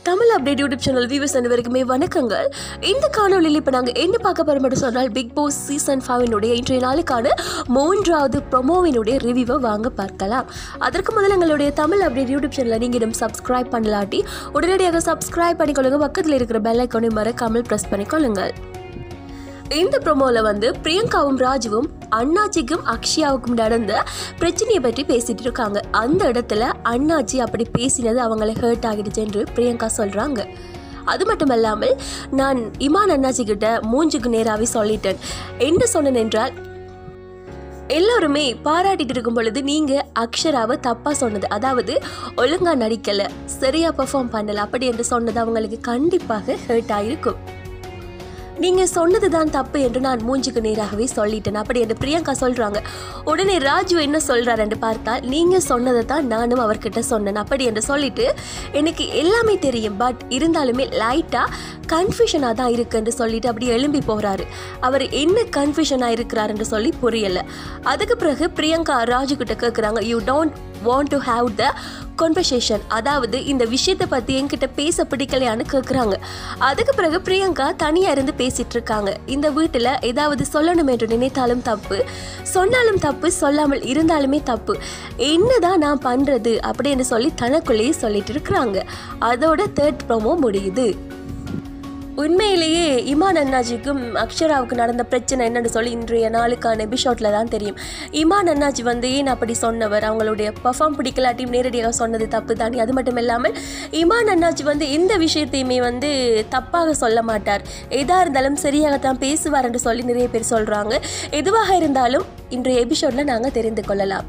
Tamil update YouTube channel viewers அனைவருக்குமே வணக்கங்கள் இந்த காணொலியில் இப்போ நாங்கள் என்ன பார்க்க போகிறோம் மட்டும் சொன்னால் பிக் பாஸ் சீசன் ஃபைவினுடைய இன்றைய நாளுக்கான மூன்றாவது ப்ரொமோவினுடைய ரிவ்யூவை வாங்க பார்க்கலாம் அதற்கு முதல்ல எங்களுடைய தமிழ் அப்டேட் யூடியூப் சேனலை நீங்கள் இன்னும் சப்ஸ்கிரைப் பண்ணலாட்டி உடனடியாக சப்ஸ்கிரைப் பண்ணிக்கொள்ளுங்க பக்கத்தில் இருக்கிற பெல் ஐக்கானை மறக்காமல் ப்ரெஸ் பண்ணிக்கொள்ளுங்கள் இந்த ப்ரோமோவில் வந்து பிரியங்காவும் ராஜுவும் அண்ணாச்சிக்கும் அக்ஷயாவுக்கும் நடந்த பிரச்சனையை பற்றி பேசிட்டு இருக்காங்க அந்த இடத்துல அண்ணாச்சி அப்படி பேசினது அவங்கள ஹர்ட் ஆகிடுச்சு என்று பிரியங்கா சொல்கிறாங்க அது மட்டும் இல்லாமல் நான் இமான் அண்ணாச்சி கிட்ட மூஞ்சுக்கு நேராகவே சொல்லிட்டேன் என்ன சொன்னேன் என்றால் எல்லோருமே பாராட்டிட்டு இருக்கும் பொழுது நீங்க அக்ஷராவை தப்பா சொன்னது அதாவது ஒழுங்கா நடிக்கல சரியா பெர்ஃபார்ம் பண்ணல அப்படி என்று சொன்னது அவங்களுக்கு கண்டிப்பாக ஹர்ட் ஆயிருக்கும் நீங்க சொன்னதுதான் தப்பு என்று நான் மூஞ்சுக்கு நேராகவே சொல்லிட்டேன் அப்படி என்று பிரியங்கா சொல்றாங்க உடனே ராஜு என்ன சொல்றாரு என்று பார்த்தால் நீங்க சொன்னதை தான் நானும் அவர்கிட்ட சொன்னேன் அப்படி என்று சொல்லிட்டு எனக்கு எல்லாமே தெரியும் பட் இருந்தாலுமே லைட்டா கன்ஃபியூஷனாக தான் இருக்கு என்று சொல்லிட்டு அப்படி எழும்பி போறாரு அவர் என்ன கன்ஃபியூஷனாக இருக்கிறாருன்னு சொல்லி புரியல அதுக்கு பிறகு பிரியங்கா ராஜு கிட்ட கேட்குறாங்க you don't want to have the conversation அதாவது இந்த விஷயத்தை பற்றி என்கிட்ட பேச பிடிக்கலையான்னு கேட்குறாங்க அதுக்கு பிறகு பிரியங்கா தனியாக இருந்து பேசிட்டு இருக்காங்க இந்த வீட்டில் ஏதாவது சொல்லணும் என்று நினைத்தாலும் தப்பு சொன்னாலும் தப்பு சொல்லாமல் இருந்தாலுமே தப்பு என்னதான் நான் பண்ணுறது அப்படின்னு சொல்லி தனக்குள்ளேயே சொல்லிட்டு இருக்கிறாங்க அதோட தேர்ட் ப்ரோமோ முடியுது உண்மையிலேயே இமான் அண்ணாஜிக்கும் அக்ஷராவுக்கு நடந்த பிரச்சனை என்னன்னு சொல்லி இன்றைய நாளுக்கான எபிசோட்ல தான் தெரியும் இமான் அண்ணாஜி வந்து ஏன் அப்படி சொன்னவர் அவங்களுடைய பர்ஃபார்ம் பிடிக்கலாட்டியும் நேரடியாக சொன்னது தப்பு தானே அது மட்டும் இல்லாமல் இமான் அண்ணாஜி வந்து எந்த விஷயத்தையுமே வந்து தப்பாக சொல்ல மாட்டார் எதாக இருந்தாலும் சரியாகத்தான் பேசுவார் என்று சொல்லி நிறைய பேர் சொல்கிறாங்க எதுவாக இருந்தாலும் இன்றைய எபிசோடில் நாங்கள் தெரிந்து கொள்ளலாம்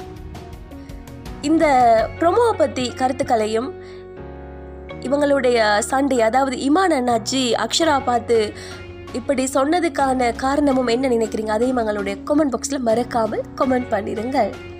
இந்த ப்ரொமோவை பற்றி கருத்துக்களையும் இவங்களுடைய சண்டை அதாவது இமான் அண்ணாச்சி அக்ஷரா பார்த்து இப்படி சொன்னதுக்கான காரணமும் என்ன நினைக்கிறீங்க அதையும் எங்களுடைய கமெண்ட் பாக்ஸில் மறக்காமல் கமெண்ட் பண்ணிடுங்கள்